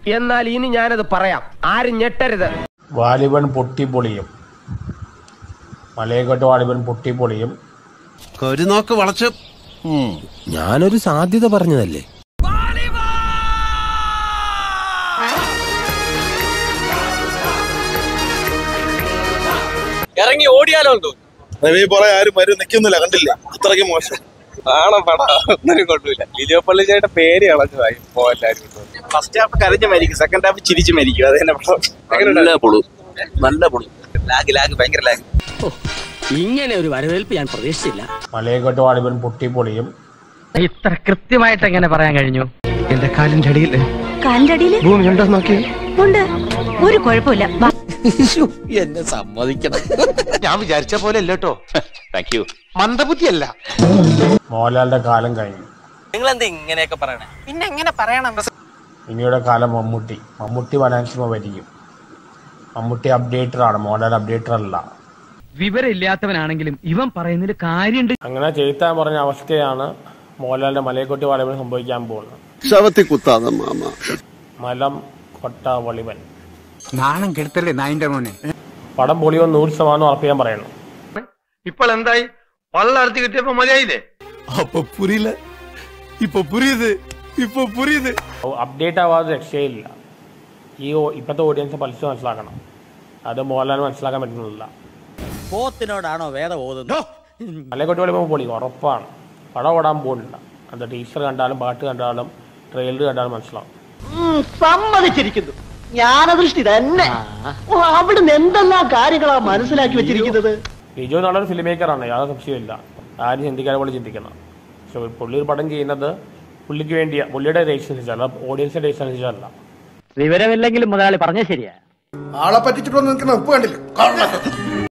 എന്നാൽ ഇനി ഞാനത് പറയാം ആരും ഞെട്ടരുത് വാലിബൻ പൊട്ടിപ്പൊളിയും മലയക്കോട്ട് വാലിബൻ പൊട്ടിപ്പൊളിയും കരുനോക്ക് വളച്ച് ഞാനൊരു സാധ്യത പറഞ്ഞതല്ലേ ഇറങ്ങി ഓടിയാലോ എന്ന് തോന്നുന്നു നീ പറയാൻ ആരും വരും നിൽക്കുന്നില്ല കണ്ടില്ല അത്രയ്ക്ക് മോശം നാണം പടം ഒന്നിനും കൊണ്ടുമില്ല ലിജോ പള്ളി ചേട്ടൻ പേര് കളഞ്ഞതായി ഇപ്പോ എല്ലാരും ഫസ്റ്റ് ഹാഫ് കരഞ്ഞ് മരിക്കും സെക്കൻഡ് ഹാഫ് ചിരിച്ച് മരിക്കും അത് തന്നെ പടം നല്ല പൊളു നല്ല പൊളു ലാഗ് ലാഗ് ഭയങ്കര ലാഗ് ഇങ്ങനെ ഒരു വരവേൽപ്പ് ഞാൻ പ്രതീക്ഷിച്ചില്ല മലയക്കോട്ട് വാലിബൻ പൊട്ടിപ്പൊളിയും ഇത്ര കൃത്യമായിട്ട് എങ്ങനെ പറയാൻ കഴിഞ്ഞു എന്റെ കാലിന്റെ അടിയിൽ കാലിന്റെ അടിയില് ഭൂമി ഉണ്ടോ നോക്കി ഉണ്ട് ഒരു കുഴപ്പമില്ല വാ. എന്നെ സമ്മതിക്കണം ഞാൻ വിചാരിച്ച പോലെ അല്ല കേട്ടോ താങ്ക് യു മന്ദബുദ്ധിയല്ല മോഹൻലാലിന്റെ കാലം കഴിഞ്ഞു നിങ്ങൾ എന്താ ഇങ്ങനെയൊക്കെ പറയണേ പിന്നെ എങ്ങനെ പറയണം ഇനിയുടെ കാലം മമ്മൂട്ടി മമ്മൂട്ടി വനാൻസിമ ഭരിക്കും മമ്മൂട്ടി അപ്ഡേറ്റർ ആണ് മോഹൻലാൽ അപ്ഡേറ്റർ അല്ല വിവരമില്ലാത്തവനാണെങ്കിലും ഇവൻ പറയുന്നതിൽ കാര്യമുണ്ട് അങ്ങനെ ചെയ്ത്താൻ പറഞ്ഞ അവസ്ഥയാണ് മോഹൻലാലിന്റെ മലയക്കൊട്ടി വാലിബൻ സംഭവിക്കാൻ പോകുന്നത് ശവത്തി കുത്താതെ മാമ മലം കൊട്ട വളിവൻ നാണം കെടുത്തല്ലേ നായിന്റെ മോനെ പടം പൊളിയോ നൂറ് ശതമാനം ഉറപ്പിക്കാൻ പറയുന്നു ഇപ്പോൾ എന്തായി വള്ളർത്തി കിട്ടിയപ്പോ മതിയായില്ലേ അപ്പൊ പുരിയില്ല ഇപ്പൊ പുരിയത് ഇപ്പൊ പുരിയത് അപ്ഡേറ്റ് ആവാതെ രക്ഷയില്ല ഈ ഓ- ഇപ്പോഴത്തെ ഓഡിയൻസ് പലിശ മനസ്സിലാക്കണം അത് മോഹൻലാൽ മനസ്സിലാക്കാൻ പറ്റുന്നില്ല പോത്തിനോടാണോ വേദം ഓതുന്നത് മലയക്കൊട്ടി വാലിബൻ പൊളി ഉറപ്പാണ് പടം ഓടാൻ പോകുന്നില്ല അത് ടീച്ചർ കണ്ടാലും പാട്ട് കണ്ടാലും ട്രെയിലർ കണ്ടാലും മനസ്സിലാവും സമ്മതിച്ചിരിക്കുന്നു ജ്ഞാനദൃഷ്ടി തന്നെ ഓ, അവിടുന്ന് എന്തെല്ലാം കാര്യങ്ങളാ മനസ്സിലാക്കി വെച്ചിരിക്കുന്നത് ലിജോ നല്ലൊരു ഫിലിം മേക്കറാണ് യാതൊരു സംശയമില്ല ആരും ചിന്തിക്കാതെ പോലെ ചിന്തിക്കണം പക്ഷെ പുള്ളി ഒരു പടം ചെയ്യുന്നത് പുള്ളിക്ക് വേണ്ടിയ പുള്ളിയുടെ ടേസ്റ്റ് അനുസരിച്ചല്ല ഓഡിയൻസിന്റെ ടേസ്റ്റ് അനുസരിച്ചല്ല വിവരമില്ലെങ്കിലും മുതലാളി പറഞ്ഞ ശരിയാ ആളെ പറ്റിച്ചിട്ടൊന്നും നിൽക്കുന്ന ഉപ്പ് കണ്ടില്ല